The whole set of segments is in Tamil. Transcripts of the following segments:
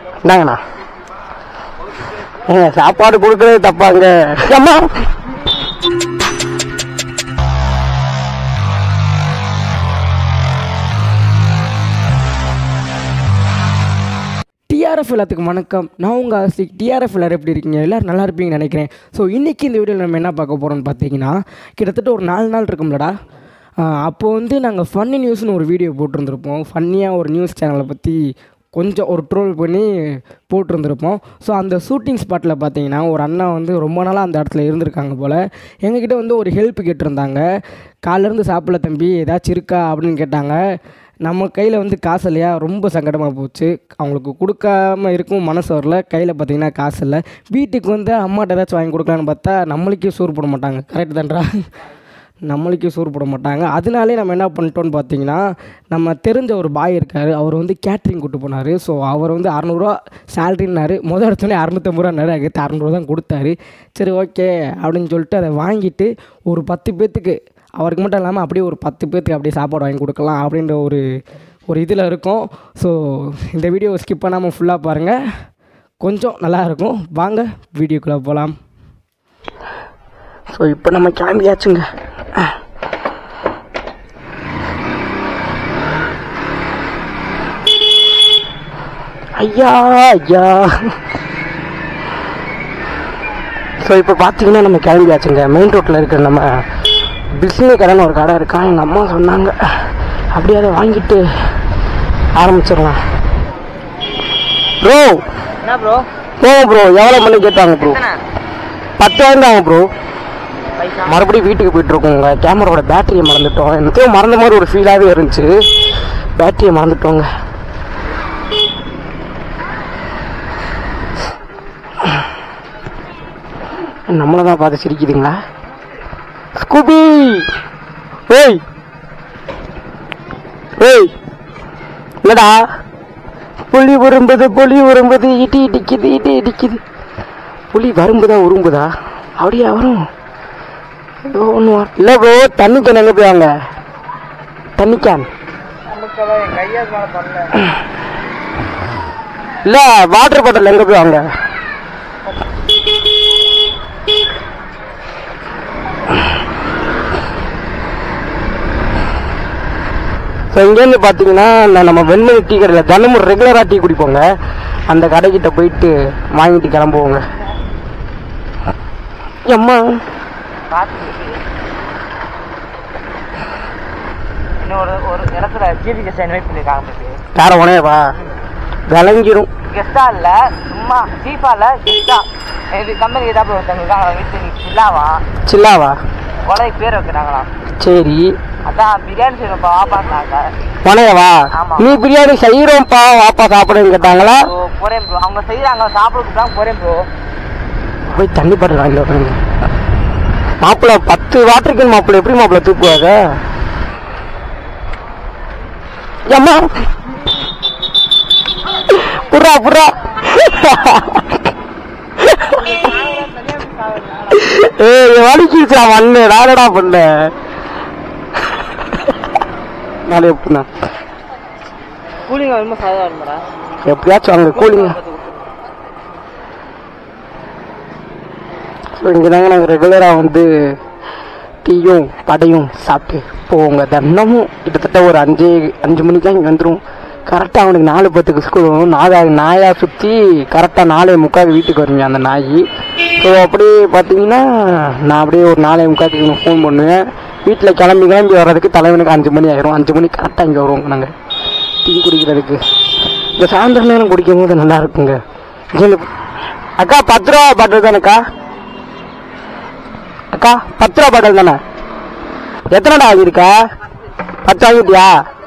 இந்தாங்கண்ணா ஏங்க சாப்பாடு கொடுக்கறது தப்பாங்க அம்மா டிஆர்எஃப் எல்லாத்துக்கும் வணக்கம் நான் உங்கள் ஆசிக் டிஆர்எஃப் எல்லாரும் எப்படி இருக்கீங்க எல்லோரும் நல்லா இருப்பீங்கன்னு நினைக்கிறேன் ஸோ இன்றைக்கி இந்த வீடியோவில் நம்ம என்ன பார்க்க போகிறோம்னு பார்த்தீங்கன்னா கிட்டத்தட்ட ஒரு நாலு நாள் இருக்கும்லடா அப்போ வந்து நாங்கள் ஃபன்னி நியூஸ்னு ஒரு வீடியோ போட்டிருந்துருப்போம் ஃபன்னியாக ஒரு நியூஸ் சேனலை பற்றி கொஞ்சம் ஒரு ட்ரோல் பண்ணி போட்டிருந்துருப்போம் ஸோ அந்த ஷூட்டிங் ஸ்பாட்டில் பார்த்தீங்கன்னா ஒரு அண்ணா வந்து ரொம்ப நாளாக அந்த இடத்துல இருந்திருக்காங்க போல் எங்ககிட்ட வந்து ஒரு ஹெல்ப் கேட்டிருந்தாங்க காலேருந்து சாப்பிடல தம்பி ஏதாச்சும் இருக்கா அப்படின்னு கேட்டாங்க நம்ம கையில் வந்து காசு இல்லையா ரொம்ப சங்கடமாக போச்சு அவங்களுக்கு கொடுக்காம இருக்கும் மனசு வரல கையில் பார்த்தீங்கன்னா காசு இல்லை வீட்டுக்கு வந்து அம்மாட்ட ஏதாச்சும் வாங்கி கொடுக்கலான்னு பார்த்தா நம்மளுக்கே சோறு போட மாட்டாங்க கரெக்ட் தான்டா நம்மளுக்கே சோறு போட மாட்டாங்க அதனாலே நம்ம என்ன பண்ணிட்டோம்னு பார்த்தீங்கன்னா நம்ம தெரிஞ்ச ஒரு பாய் இருக்கார் அவர் வந்து கேட்ரிங் கூட்டு போனார் ஸோ அவர் வந்து அறநூறுவா சேலரின்னாரு முதல் எடுத்தோடனே அறநூற்றம்பது ரூபான்னாரு அதுக்கு அறநூறுவா தான் கொடுத்தாரு சரி ஓகே அப்படின்னு சொல்லிட்டு அதை வாங்கிட்டு ஒரு பத்து பேர்த்துக்கு அவருக்கு மட்டும் இல்லாமல் அப்படியே ஒரு பத்து பேர்த்துக்கு அப்படியே சாப்பாடு வாங்கி கொடுக்கலாம் அப்படின்ற ஒரு ஒரு இதில் இருக்கும் ஸோ இந்த வீடியோ ஸ்கிப் பண்ணாமல் ஃபுல்லாக பாருங்கள் கொஞ்சம் நல்லா இருக்கும் வாங்க வீடியோக்குள்ளே போகலாம் ஸோ இப்போ நம்ம கிளம்பியாச்சுங்க ஐயா ஐயா ஸோ இப்போ பார்த்தீங்கன்னா நம்ம கிளம்பியாச்சுங்க மெயின் ரோட்டில் இருக்கிற நம்ம பிஸ்னி கடைன்னு ஒரு கடை இருக்கான் எங்கள் அம்மா சொன்னாங்க அப்படியே அதை வாங்கிட்டு ஆரம்பிச்சிடலாம் ப்ரோ என்ன ப்ரோ போங்க ப்ரோ எவ்வளோ மணி கேட்டாங்க ப்ரோ பத்தாயிரம் தாங்க ப்ரோ பைசா மறுபடியும் வீட்டுக்கு போயிட்டு இருக்கோங்க கேமராவோட பேட்டரியை மறந்துட்டோம் எனக்கே மறந்த மாதிரி ஒரு ஃபீலாகவே இருந்துச்சு பேட்டரியை மறந்துட்டோங்க நம்மளை தான் பார்த்து சிரிக்குதுங்களா ஸ்கூபி ஏய் ஏய் என்னடா புலி உரும்புது புலி உரும்புது இடி இடிக்குது இடி இடிக்குது புலி வரும்புதா உரும்புதா அப்படியா வரும் ஏதோ ஒன்று இல்லை ப்ரோ தண்ணி கேன் எங்கே போய் வாங்க தண்ணி கேன் நமக்கெல்லாம் என் கையா மேல பண்ணல இல்லை வாட்டர் பாட்டில் எங்கே போய் வாங்க ஸோ இங்கேருந்து பார்த்தீங்கன்னா இந்த நம்ம வெண்மணி டீ கடையில் தினமும் ரெகுலராக டீ குடிப்போங்க அந்த கடைக்கிட்ட போயிட்டு வாங்கிட்டு கிளம்புவோங்க அம்மா பார்த்து இன்னும் ஒரு ஒரு இடத்துல ஜிபி கெஸ்ட் இன்வைட் பண்ணிருக்காங்க பத்தி யார உனையவா விளங்கிரும் கெஸ்டா இல்ல சும்மா சீஃபா இல்ல கெஸ்டா இது கம்பெனி ஏதாவது ஒருத்தவங்க இருக்காங்க வீட்டு நீ சில்லாவா சில்லாவா கொலை பேர் வைக்கிறாங்களாம் சரி அதான் பிரியாணி செய்யறப்ப வாப்பாங்க உனையவா ஆமா. நீ பிரியாணி செய்யறோம்ப்பா வாப்பா சாப்பிடுன்னு கேட்டாங்களா ப்ரோ போறேன் ப்ரோ அவங்க செய்யறாங்க சாப்பிட கூப்பிட்டாங்க போறேன் ப்ரோ போய் தண்ணி பாட்டில் வாங்கி வைக்கணுங்க மாப்பிள்ள பத்து வாட்டர் கேன் மாப்பிள்ள எப்படி மாப்பிள்ள தூக்குவாங்க அம்மா புறா புறா ஏய் வலிக்கிச்சா மண்ணு நானடா பண்ண நாளை எப்படிண்ணா கூலிங்க வருமா சாதா வருமாடா எப்படியாச்சும் அங்கே கூலிங்க ஸோ இங்கே தாங்க நாங்கள் ரெகுலராக வந்து டீயும் படையும் சாப்பிட்டு போவோங்க தினமும் கிட்டத்தட்ட ஒரு அஞ்சு அஞ்சு மணிக்கெலாம் இங்கே வந்துடும் கரெக்டாக அவனுக்கு நாலு பத்துக்கு ஸ்கூல் வரும் நாதா நாயாக சுற்றி கரெக்டாக நாலே முக்கால் வீட்டுக்கு வருங்க அந்த நாய் ஸோ அப்படியே பார்த்தீங்கன்னா நான் அப்படியே ஒரு நாலே முக்காலுக்கு இவனுக்கு ஃபோன் பண்ணுவேன் வீட்டில் கிளம்பி கிளம்பி வர்றதுக்கு தலைவனுக்கு அஞ்சு மணி ஆயிரும் அஞ்சு மணி கரெக்டாக இங்கே வருவோங்க நாங்கள் டீ குடிக்கிறதுக்கு இந்த சாயந்தரம் நேரம் குடிக்கும் போது நல்லா இருக்குங்க ஜில்லு. அக்கா பத்து ரூபா பாட்டில் தானேக்கா அக்கா பத்து ரூபா பாட்டில் தானே எத்தனைடா வாங்கியிருக்கா பத்து வாங்கிட்டியா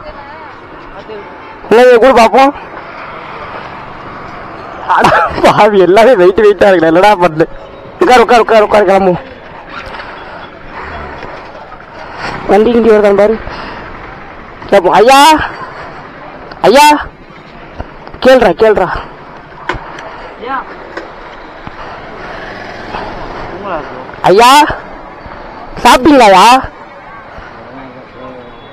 இல்லை கூட பார்ப்போம் அட பாவி எல்லாமே வெயிட் வெயிட்டா இருக்கு என்னடா பண்ணு உட்கார் உட்கார் உட்கார் உட்கார் கிளம்பும் வண்டி கிண்டி வருதான் பாரு கேட்போம் ஐயா ஐயா கேள்றா கேள்றா ஐயா சாப்பிட்டீங்களாயா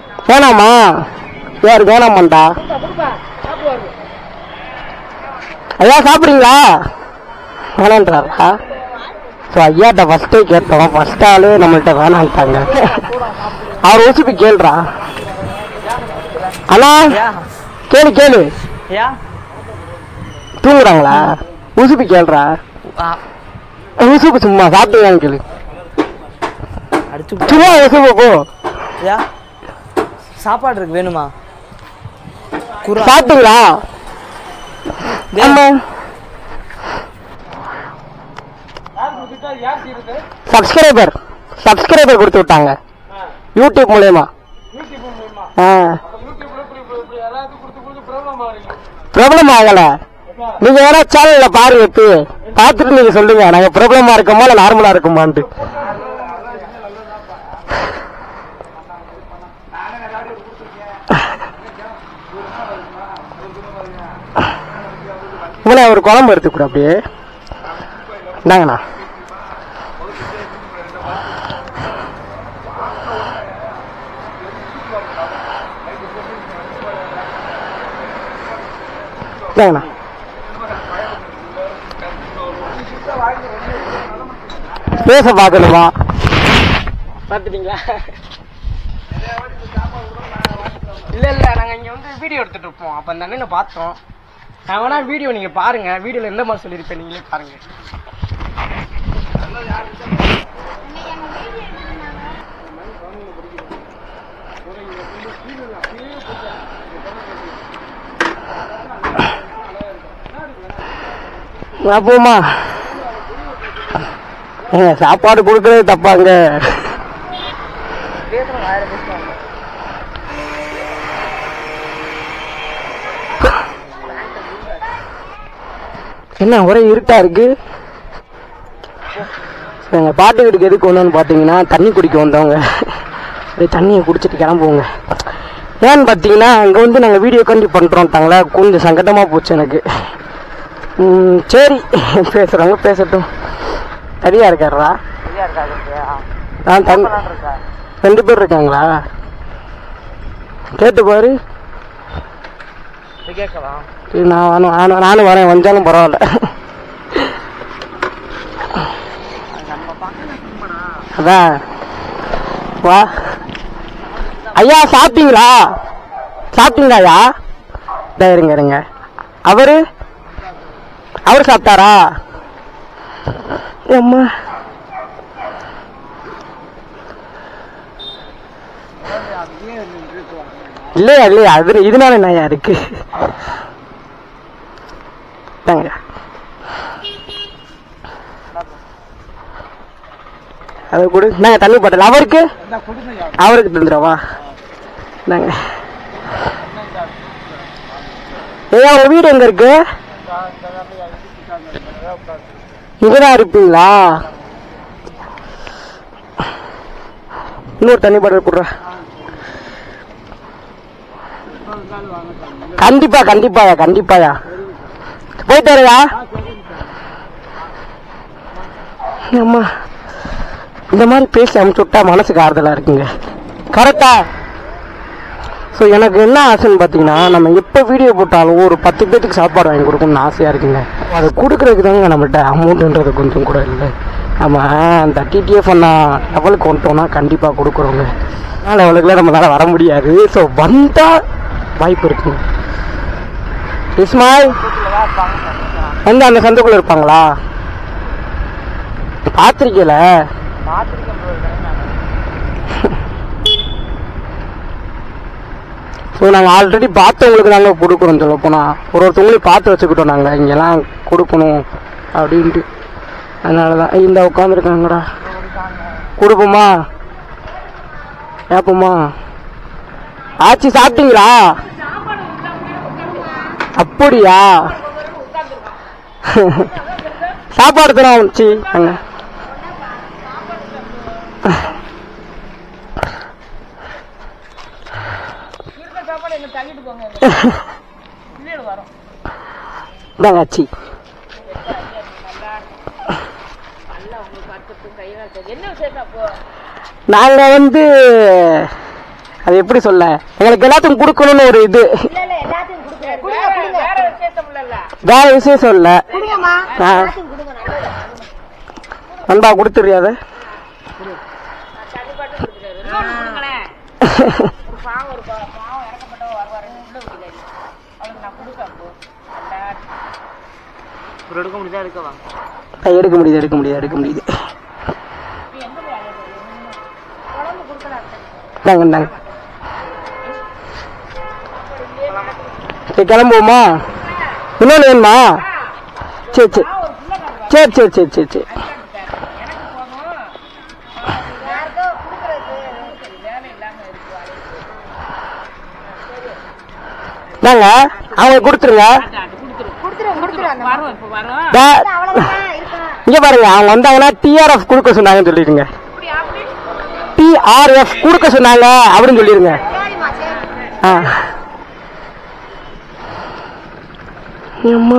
வேணாமா யாரு வேணாமாண்டா ஐயா சாப்பிட்றீங்களா வேணான்றாரா ஸோ ஐயாட்ட ஃபஸ்ட்டே கேட்டோம் ஃபஸ்ட் ஆளு நம்மள்ட்ட வேணான்ட்டாங்க அவர் ஊசிப்பி கேளுடா அண்ணா கேளு கேளு யா தூங்குறாங்களா ஊசிப்பி கேளுடா ஊசுப்பு சும்மா சாப்பிட்டீங்களான்னு கேளு அடிச்சு சும்மா ஊசுப்பு போ யா சாப்பாடு இருக்கு வேணுமா குரா சாப்பிட்டீங்களா ஆமா சப்ஸ்கிரைபர் சப்ஸ்கிரைபர் கொடுத்து விட்டாங்க யூடியூப் மூலயமா ஆ ப்ராப்ளம் ஆகல நீங்க வேணா சேனல்ல பாருங்க இப்போ பார்த்துட்டு நீங்க சொல்லுங்க நாங்க ப்ராப்ளமா இருக்கோமா இல்ல நார்மலா இருக்குமான்ட்டு இவ்வளோ ஒரு குழம்பு எடுத்துக்கூட அப்படியே இந்தாங்கண்ணா இந்தாங்கண்ணா பேச பார்க்கணுமா பார்த்துட்டீங்களா இல்லை இல்லை நாங்கள் இங்கே வந்து வீடியோ எடுத்துட்டு இருப்போம் அப்போ அந்த அண்ணனை பார்த்தோம் நான் வேணா வீடியோ நீங்கள் பாருங்க வீடியோவில் எந்த மாதிரி சொல்லியிருப்பேன் நீங்களே பாருங்க அப்போமா ஏங்க சாப்பாடு கொடுக்கறது தப்பாங்க பேசுறோம் ஆயிரம் பேசுவாங்க என்ன ஒரே இருட்டா இருக்கு எங்க பாட்டு வீட்டுக்கு எதுக்கு வந்தோம்னு பார்த்தீங்கன்னா தண்ணி குடிக்க வந்தவங்க அப்படியே தண்ணியை குடிச்சிட்டு கிளம்புவோங்க ஏன்னு பார்த்தீங்கன்னா அங்கே வந்து நாங்கள் வீடியோ கண்டி பண்ணுறோம்ட்டாங்களா கொஞ்சம் சங்கடமாக போச்சு எனக்கு ம், சரி பேசுகிறவங்க பேசட்டும் தனியாக இருக்காரா சரியா இருக்காது நான் தன் இருக்கா ரெண்டு பேர் இருக்காங்களா கேட்டு பாரு போய் கேட்கலாம் சரி, நான் நானும் நானும் நானும் வரேன் வந்தாலும் பரவாயில்ல அதான் வா ஐயா சாப்பிட்டீங்களா சாப்பிட்டீங்களா ஐயா இதா இருங்க இருங்க அவரு அவர் சாப்பிட்டாரா அம்மா இல்லையா இல்லையா அது இதனால என்னய்யா இருக்கு தாங்க அதை கொடு நாங்க தண்ணி பாட்டில் அவருக்கு அவருக்கு தந்துடுவா நாங்க ஏய் உங்க வீடு எங்க இருக்கு இங்கதான் இருப்பீங்களா இன்னொரு தண்ணி பாட்டில் கொடுறா கண்டிப்பா கண்டிப்பாயா கண்டிப்பாயா போயிட்டு வரையா அம்மா இந்த மாதிரி பேசி அமுச்சு விட்டா மனசுக்கு ஆறுதலா இருக்குங்க கரெக்டா ஸோ எனக்கு என்ன ஆசைன்னு பார்த்தீங்கன்னா நம்ம எப்போ வீடியோ போட்டாலும் ஒரு பத்து பேத்துக்கு சாப்பாடு வாங்கி கொடுக்கணும்னு ஆசையாக இருக்குங்க அதை கொடுக்குறதுக்கு தாங்க நம்மகிட்ட அமௌண்ட்டுன்றது கொஞ்சம் கூட இல்லை நம்ம அந்த டிடிஎஃப் அண்ணா லெவலுக்கு வந்துட்டோம்னா கண்டிப்பாக கொடுக்குறோங்க ஆனால் லெவலுக்குலாம் நம்மளால வர முடியாது ஸோ வந்தால் வாய்ப்பு இருக்குங்க இஸ்மாயில் எந்த அந்த சந்துக்குள்ள இருப்பாங்களா பார்த்துருக்கீல பார்த்துருக்கேன் bro, இதெல்லாம் நான். ஸோ நாங்கள் ஆல்ரெடி பார்த்தவங்களுக்கு நாங்கள் கொடுக்குறோம் சொல்ல போனால் ஒரு ஒருத்தவங்களையும் பார்த்து வச்சுக்கிட்டோம் நாங்கள் இங்கெல்லாம் கொடுக்கணும் அப்படின்ட்டு அதனால தான் இந்த உட்காந்துருக்காங்கடா கொடுப்போமா கேட்போமா ஆச்சி சாப்பிட்டீங்களா அப்படியா சாப்பாடு தரோம் சி அங்க இந்தாங்க ஆச்சி நாங்க வந்து அது எப்படி சொல்ல எங்களுக்கு எல்லாத்துக்கும் கொடுக்கணும்னு ஒரு இது வேற விசேஷம் இல்ல ஆ. நண்பா கொடுத்துறியாத ஒரு எடுக்க முடிஞ்சா எடுக்கவா எடுக்க முடியுது எடுக்க முடியுது எடுக்க முடியுது இந்தாங்க இந்தாங்க சரி கிளம்புவோமா இன்னொன்று வேணுமா சரி சரி சரி சரி சரி சரி சரி நாங்க அவங்களுக்கு கொடுத்துருங்க டா- இங்க பாருங்க அவங்க வந்தாங்கன்னா டிஆர்எஃப் கொடுக்க சொன்னாங்கன்னு சொல்லிடுங்க டிஆர்எஃப் கொடுக்க சொன்னாங்க அப்படின்னு சொல்லிடுங்க ஆ அம்மா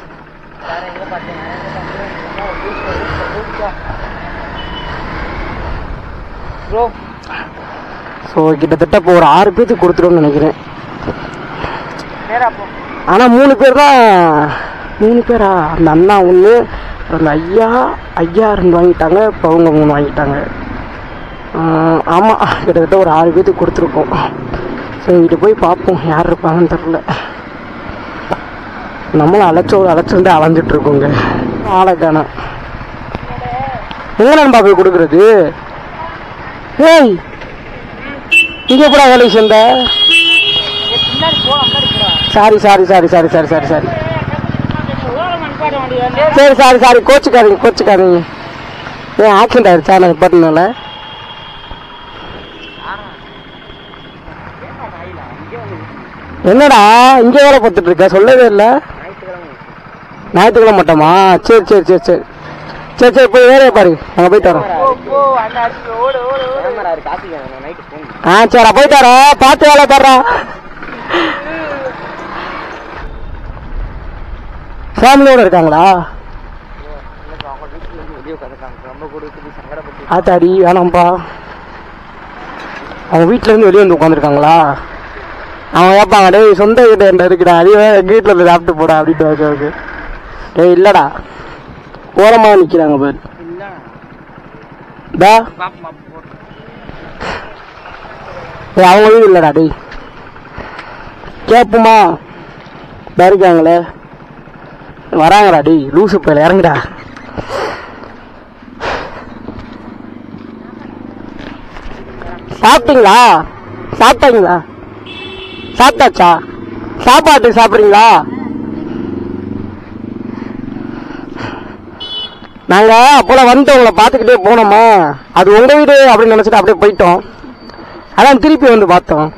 ப்ரோ ஸோ கிட்டத்தட்ட இப்போ ஒரு ஆறு பேத்துக்கு கொடுத்துருவோம்னு நினைக்கிறேன் நேரா போ ஆனா மூணு பேர் தான் மூணு பேரா அந்த அண்ணா ஒன்று அந்த ஐயா ஐயா ரெண்டு வாங்கிட்டாங்க இப்போ அவங்க மூணு வாங்கிட்டாங்க ஆஹ் ஆமா கிட்டத்தட்ட ஒரு ஆறு பேத்துக்கு கொடுத்துருக்கோம் ஸோ இங்கிட்ட போய் பார்ப்போம் யார் இருப்பாங்கன்னு தெரில நம்மளும் அலைச்சோடு அலைச்சிருந்து அலைஞ்சிட்டு இருக்கோங்க ஆளை காணோம் எங்க நண்பா போய் கொடுக்குறது ஏய் இங்க எப்படா வேலைக்கு சேர்ந்த பின்னாடி போ முன்னாடி போடா sorry sorry sorry sorry sorry sorry sorry சரி சாரி சாரி கோச்சுக்காதீங்க கோச்சுக்காதீங்க ஏன் ஆக்சிடென்ட் ஆயிடுச்சா நான் பட்டினால என்னடா இங்க வேலை பார்த்துட்டு இருக்க சொல்லவே இல்ல ஞாயிற்றுக்கிழமை மட்டுமா சரி சரி சரி சரி சரி சரி போய் வேலையை பாரு நாங்கள் போயிட்டு வரோம் போ போ அந்த அடிச்சு ஓடு ஓடு ஓடு காசு நைட்டு போங்க ஆ சரி போயிட்டு வரோம் பார்த்து வேலை பாடுறா ஃபேமிலியோட இருக்காங்களா அவங்க வீட்டுல இருந்து வெளியே உட்காந்துருக்காங்க ரொம்ப கொடுத்து சங்கடப்பட்டு ஆத்தாடி வேணாம்ப்பா அவங்க வீட்ல இருந்து வெளியே வந்து உட்காந்துருக்காங்களா அவன் கேட்பாங்க டேய் சொந்த வீட்டு என்ன இருக்குடா அதே எங்கள் வீட்டில் இருந்து சாப்பிட்டு போடா அப்படின்ட்டு ஓகே ஓகே டேய் இல்லடா ஓரமாக நிற்கிறாங்க பேர் இல்ல டா பாப்பு மாப்பு போட்டு டேய் அவங்க வீடு இல்லடா டேய் கேட்போமா இதா இருக்காங்களே வராங்கடா டேய் லூசு போயில இறங்குடா சாப்பிட்டீங்களா சாப்பிட்டாங்களா சாப்பிட்டாச்சா சாப்பாட்டு சாப்பிட்றீங்களா நாங்க அப்போல வந்து உங்களை பார்த்துக்கிட்டே போனோமா அது உங்க வீடு அப்படின்னு நினைச்சிட்டு அப்படியே போயிட்டோம் அதான் திருப்பி வந்து பார்த்தோம்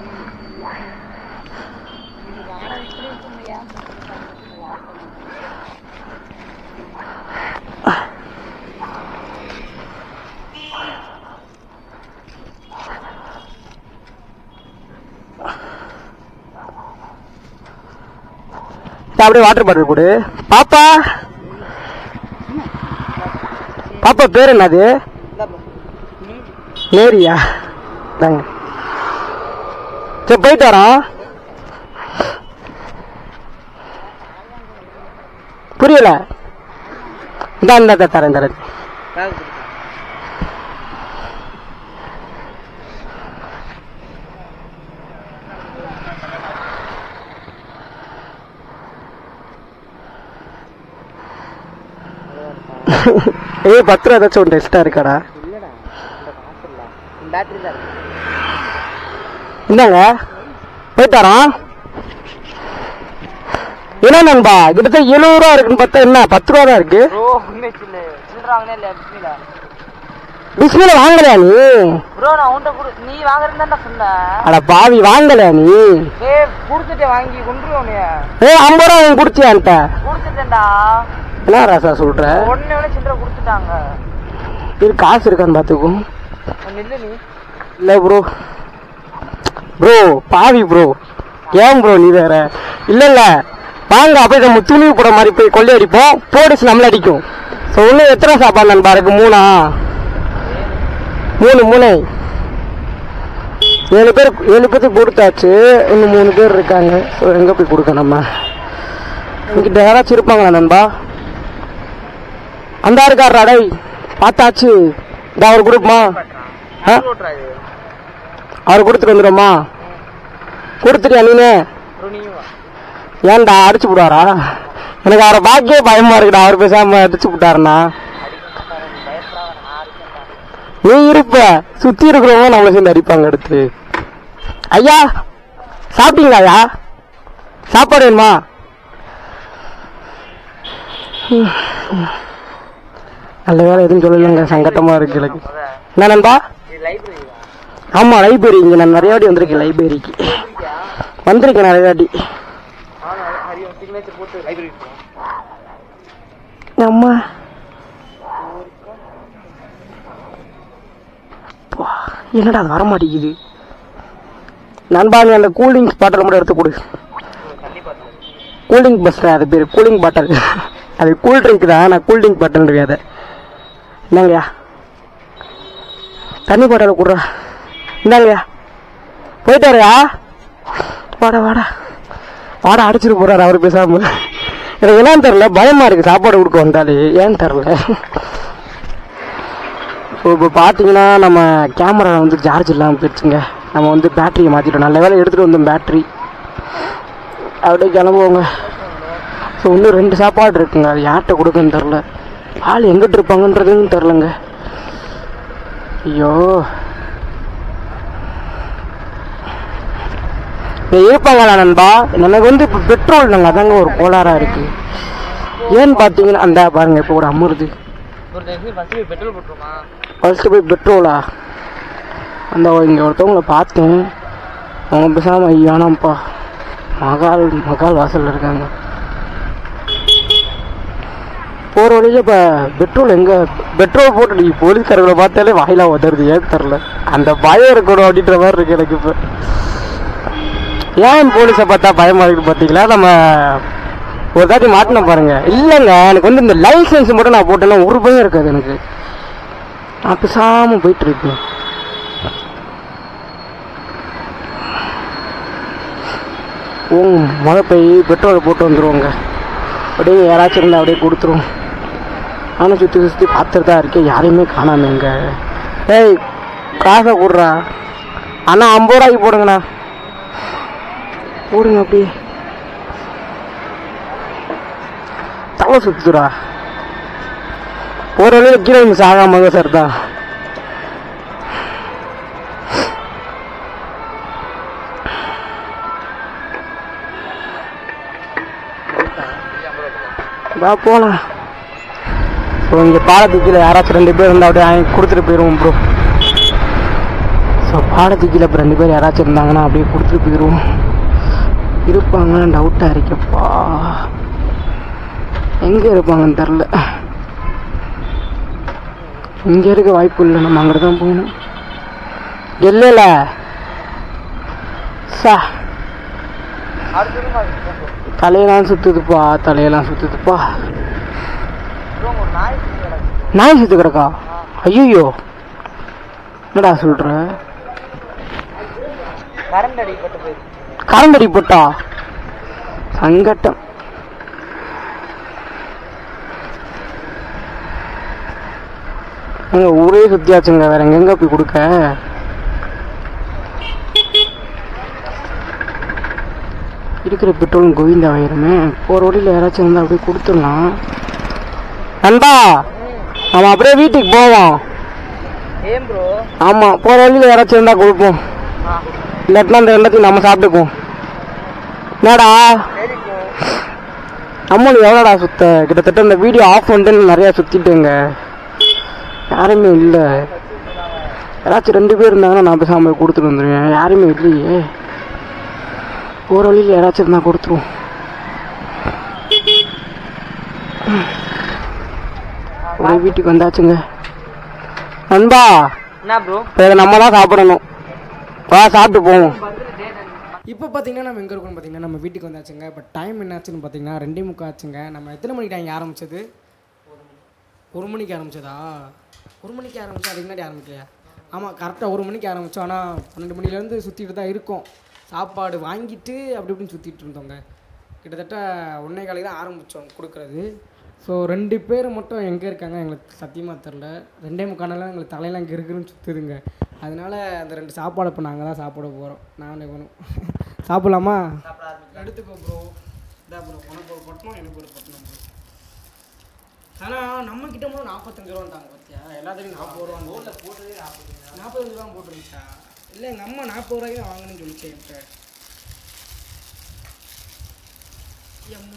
சரி, அப்படியே வாட்டர் பாட்டில் கொடு பாப்பா பாப்பா பேர் என்னது நேரியா தாங்க சரி போயிட்டு வரோம் புரியல இந்த இந்த தரேன் தரேன் ஏய் பத்து ரூபா ஏதாச்சும் ஒன்று எக்ஸ்ட்ரா இருக்காடா இல்லடா இந்த காசு இல்ல பேட்டரி தான் இருக்கு. இந்தாங்க போயிட்டு வரோம் என்ன நண்பா கிட்டத்தட்ட எழுபது ரூபா இருக்குன்னு பார்த்தா என்ன பத்து ரூபா தான் இருக்கு ப்ரோ உண்மை சொல்லு சில்லறாங்கன்னே இல்லையா பிஸ்மிலா பிஸ்மில வாங்கலையா நீ ப்ரோ நான் உன்கிட்ட கொடு நீ வாங்குறதுன்னு தான் சொன்னேன் அட பாவி வாங்கலையா நீ ஏ கொடுத்துட்டே வாங்கி கொண்டுருவோம் உன்னைய ஏ ஐம்பது ரூபா அவன் குடிச்சியான்ட்ட கொடுத்துட்டேன்டா என்ன ராசா சொல்ற உடனே உடனே சில்லற கொடுத்துட்டாங்க இது காசு இருக்கான்னு பார்த்துக்கும் நில்லு நீ இல்ல ப்ரோ ப்ரோ பாவி ப்ரோ ஏன் ப்ரோ நீ வேற இல்ல இல்ல வாங்க அப்படியே நம்ம துணி கூட மாதிரி போய் கொள்ளையடிப்போம் போலீஸ் நம்மள அடிக்கும் ஸோ இன்னும் எத்தனை சாப்பாடு நண்பா இருக்கு மூணா மூணு மூணு ஏழு பேர் ஏழு பேருக்கு கொடுத்தாச்சு இன்னும் மூணு பேர் இருக்காங்க ஸோ எங்க போய் கொடுக்க நம்ம உங்ககிட்ட யாராச்சும் இருப்பாங்களா நண்பா அந்த இருக்காரா டேய் பார்த்தாச்சு இந்த அவர் கொடுப்போமா ஆ? அவர் கொடுத்துட்டு வந்துடுமா கொடுத்துட்டியா நீனே ஏன்டா அடிச்சு விடுவாரா எனக்கு அவரை பாக்கே பயமா இருக்குடா அவர் பேசாம அடிச்சு விட்டாருண்ணா நீ இருப்ப சுத்தி இருக்கிறவங்க நம்மளை சேர்ந்து அடிப்பாங்க அடுத்து ஐயா சாப்பிட்டீங்களா ஐயா சாப்பாடு வேணுமா ம். நல்ல வேலை எதுவும் சொல்லலைங்க சங்கட்டமா இருக்கு எனக்கு என்ன நண்பா ஆமா லைப்ரரி இங்க நான் நிறைய வாட்டி வந்திருக்கேன் லைப்ரரிக்கு வந்திருக்கேன் நிறைய வாட்டி அம்மா அப்பா, என்னடா அது வர மாட்டேங்குது நண்பா நீ அந்த கூல்ட்ரிங்க்ஸ் பாட்டில் மட்டும் எடுத்து கொடு கூல்ட்ரிங்க் பஸ் அது பேர் கூலிங் பாட்டில் அது கூல் ட்ரிங்க் தான் நான் கூல் ட்ரிங்க் பாட்டில் இருக்கு அதை என்னங்கய்யா தண்ணி பாட்டில் கொடுறா இந்தாங்கய்யா போயிட்டாருயா வாடா வாடா வாடா அடிச்சிட்டு போறாரு அவர் பேசாம எனக்கு என்னன்னு தெரில பயமா இருக்கு சாப்பாடு கொடுக்க வந்தாலே ஏன்னு தெரில இப்போ இப்போ பார்த்தீங்கன்னா நம்ம கேமரா வந்து சார்ஜ் இல்லாமல் போயிடுச்சுங்க நம்ம வந்து பேட்டரியை மாற்றிட்டோம் நல்ல வேலை எடுத்துகிட்டு வந்தோம் பேட்டரி அப்படியே கிளம்புவோங்க ஸோ இன்னும் ரெண்டு சாப்பாடு இருக்குங்க அது யார்கிட்ட கொடுக்குன்னு தெரில ஆள் எங்கிட்டு இருப்பாங்கன்றதும் தெரிலங்க ஐயோ இங்க இருப்பாங்களா நண்பா எனக்கு வந்து இப்போ பெட்ரோல் நாங்கள் அதாங்க ஒரு கோளாறாக இருக்கு ஏன்னு பார்த்தீங்கன்னா அந்த பாருங்க இப்போ ஒரு அமருது பெட்ரோல் போட்டுருமா ஃபர்ஸ்ட் போய் பெட்ரோலா அந்த இங்கே ஒருத்தவங்கள பார்த்தேன் அவங்க பேசாமல் ஐயானாம்ப்பா மகால் மகால் வாசலில் இருக்காங்க போகிற வழியில் இப்போ பெட்ரோல் எங்கே பெட்ரோல் போட்டு நீ போலீஸ்காரர்களை பார்த்தாலே வாயிலா உதறது ஏன் தெரில அந்த பயம் இருக்கணும் அப்படின்ற மாதிரி இருக்கு எனக்கு இப்போ ஏன் போலீஸை பார்த்தா பயமா இருக்கு பார்த்தீங்களா நம்ம ஒரு தாட்டி மாட்டின பாருங்க இல்லைங்க எனக்கு வந்து இந்த லைசன்ஸ் மட்டும் நான் போட்டேன்னா ஒரு பயம் இருக்காது எனக்கு நான் பேசாம போயிட்டு இருக்கேன் ஓ மழை போய் பெட்ரோலை போட்டு வந்துருவோங்க அப்படியே யாராச்சும் இருந்தால் அப்படியே கொடுத்துருவோம் நானும் சுற்றி சுற்றி பார்த்துட்டு தான் இருக்கேன் யாரையுமே காணாமேங்க ஏய் காசை கொடுறா அண்ணா ஐம்பது ரூபாய்க்கு போடுங்கண்ணா போடுங்க அப்படியே தலை சுத்துடா ஒரு வழியில் கீழே வந்து சாகாமங்க சார் தான் வா போலாம் ஸோ இங்கே பாலத்துக்கு கீழே யாராச்சும் ரெண்டு பேர் இருந்தால் அப்படியே வாங்கி கொடுத்துட்டு போயிடுவோம் ப்ரோ ஸோ பாலத்துக்கு கீழே இப்போ ரெண்டு பேர் யாராச்சும் இருந்தாங்கன்னா அப்படியே கொடுத்துட்டு போயிடுவோம் இருப்பாங்கன்னு டவுட்டாக இருக்கேப்பா எங்கே இருப்பாங்கன்னு தெரில இங்கே இருக்க வாய்ப்பு இல்லை நம்ம அங்கே தான் போகணும் இல்லைல்ல சா தலையெல்லாம் சுத்துதுப்பா தலையெல்லாம் சுத்துதுப்பா நாய் சுத்து கிடக்கா ஐயோ என்னடா சொல்ற கரண்ட் அடிப்பட்டு போயிருக்கு கரண்ட் அடிப்பட்டா சங்கட்டம் எங்க ஊரே சுத்தியாச்சுங்க வேற எங்கெங்க போய் கொடுக்க இருக்கிற பெட்ரோலும் கோவிந்தாவாயிருமே போகிற வழியில் யாராச்சும் இருந்தால் அப்படியே கொடுத்துடலாம் நண்பா நம்ம அப்படியே வீட்டுக்கு போவோம் ஏன் ப்ரோ ஆமாம் போகிற வழியில் யாராச்சும் இருந்தால் கொடுப்போம் இல்லாட்டினா அந்த எல்லாத்தையும் நம்ம சாப்பிட்டுப்போம் என்னடா சரி ப்ரோ நம்மளும் எவ்வளோடா சுத்த கிட்டத்தட்ட இந்த வீடியோ ஆஃப் பண்ணிட்டு நிறையா சுற்றிட்டேங்க யாருமே இல்லை யாராச்சும் ரெண்டு பேர் இருந்தாங்கன்னா நான் பேசாமல் கொடுத்துட்டு வந்துடுவேன் யாருமே இல்லையே போகிற வழியில் யாராச்சும் இருந்தால் கொடுத்துருவோம் ஒரு வீட்டுக்கு வந்தாச்சுங்க நண்பா என்ன ப்ரோ இப்போ இதை நம்ம தான் சாப்பிடணும் வா சாப்பிட்டு போவோம் இப்போ பார்த்தீங்கன்னா நம்ம எங்கே இருக்கோம்னு பார்த்தீங்கன்னா நம்ம வீட்டுக்கு வந்தாச்சுங்க பட் டைம் என்னாச்சுன்னு பார்த்தீங்கன்னா ரெண்டே முக்கா ஆச்சுங்க நம்ம எத்தனை மணிக்கு டைம் ஆரம்பிச்சது ஒரு மணிக்கு ஆரம்பிச்சதா ஒரு மணிக்கு ஆரம்பிச்சா அதுக்கு முன்னாடி ஆரம்பிக்கலையா ஆமாம் கரெக்டாக ஒரு மணிக்கு ஆரம்பித்தோம் ஆனால் பன்னெண்டு மணிலேருந்து சுற்றிட்டு தான் இருக்கோம் சாப்பாடு வாங்கிட்டு அப்படி இப்படின்னு சுற்றிட்டு இருந்தோங்க கிட்டத்தட்ட ஒன்றே காலைக்கு தான் ஆரம்பித்தோம் கொடுக்குறது ஸோ ரெண்டு பேர் மட்டும் எங்கே இருக்காங்க எங்களுக்கு சத்தியமாக தெரில ரெண்டே முக்கானெல்லாம் எங்களுக்கு தலையெல்லாம் இங்கே இருக்குன்னு சுற்றுதுங்க அதனால அந்த ரெண்டு சாப்பாடு இப்போ நாங்கள் தான் சாப்பிட போகிறோம் நானே வேணும் சாப்பிட்லாமா எடுத்துக்கோ ப்ரோ இதான் ப்ரோ உனக்கு ஒரு பட்டணம் எனக்கு ஒரு பட்டணம் ப்ரோ ஆனால் நம்ம கிட்ட மட்டும் நாற்பத்தஞ்சு ரூபான்ட்டாங்க பார்த்தியா எல்லாத்துலையும் நாற்பது ரூபா ரோட்டில் போட்டதே நாற்பது நாற்பத்தஞ்சு ரூபா போட்டுருந்துச்சா இல்லை எங்கள் அம்மா நாற்பது ரூபாய்க்கு தான் வாங்கணும்னு சொல்லிச்சு என்கிட்ட அம்மா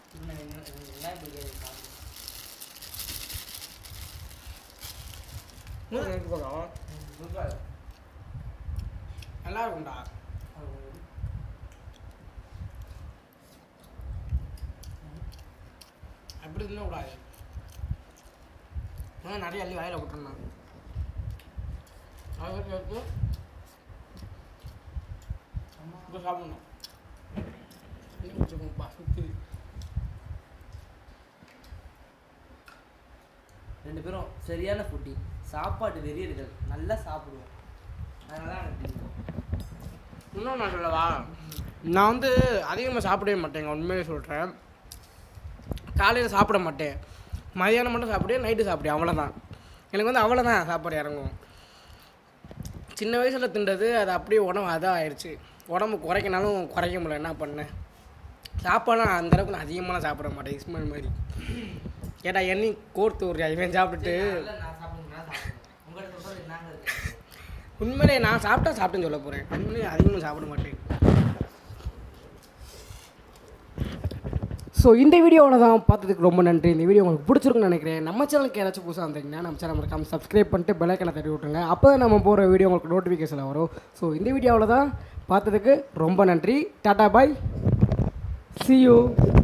மூணு எடுத்து போகலாம் நல்லா இருக்கும்டா அப்படி இருந்தால் கூடாது ஆனால் நிறைய அள்ளி வாயில் விட்டுருந்தான் அது வரைக்கும் எடுத்து இப்போ சாப்பிடணும் இன்னும் கொஞ்சம் பசித்து ரெண்டு பேரும் சரியான ஃபுட்டி சாப்பாடு வெறியர்கள் நல்லா சாப்பிடுவோம் அதனால தான் எனக்கு பிடிக்கும். இன்னும் நான் சொல்லவா நான் வந்து அதிகமாக சாப்பிடவே மாட்டேங்க உண்மையிலே சொல்கிறேன் காலையில் சாப்பிட மாட்டேன் மதியானம் மட்டும் சாப்பிடுவேன் நைட்டு சாப்பிடுவேன் அவ்வளோதான் எனக்கு வந்து அவ்வளோதான் சாப்பாடு இறங்கும் சின்ன வயசில் தின்றது அது அப்படியே உடம்பு அதான் ஆயிடுச்சு உடம்பு குறைக்கினாலும் குறைக்க முடியல என்ன பண்ணேன் சாப்பாடுலாம் அந்த அளவுக்கு நான் அதிகமாக சாப்பிட மாட்டேன் இஸ்மாயில் மாதிரி கேட்டா எண்ணி கோர்த்து ஒரு இவன் சாப்பிட்டுட்டு நல்லா நான் சாப்பிடுங்க நான் சாப்பிடுவேன் உங்கள்கிட்ட சொல்கிறது நாங்கள் இருக்கு உண்மையிலே நான் சாப்பிட்டா சாப்பிட்டேன்னு சொல்ல போகிறேன் உண்மையிலே அதிகமாக சாப்பிட மாட்டேன் ஸோ இந்த வீடியோவில் தான் பார்த்ததுக்கு ரொம்ப நன்றி இந்த வீடியோ உங்களுக்கு பிடிச்சிருக்குன்னு நினைக்கிறேன் நம்ம சேனலுக்கு யாராச்சும் புதுசாக வந்தீங்கன்னா நம்ம சேனல் மறக்காம சப்ஸ்கிரைப் பண்ணிட்டு பெல்லைக்கனை தட்டி விட்ருங்க அப்போ தான் நம்ம போகிற வீடியோ உங்களுக்கு நோட்டிஃபிகேஷன் வரும் ஸோ இந்த வீடியோவில் தான் பார்த்ததுக்கு ரொம்ப நன்றி டாடா பாய் see you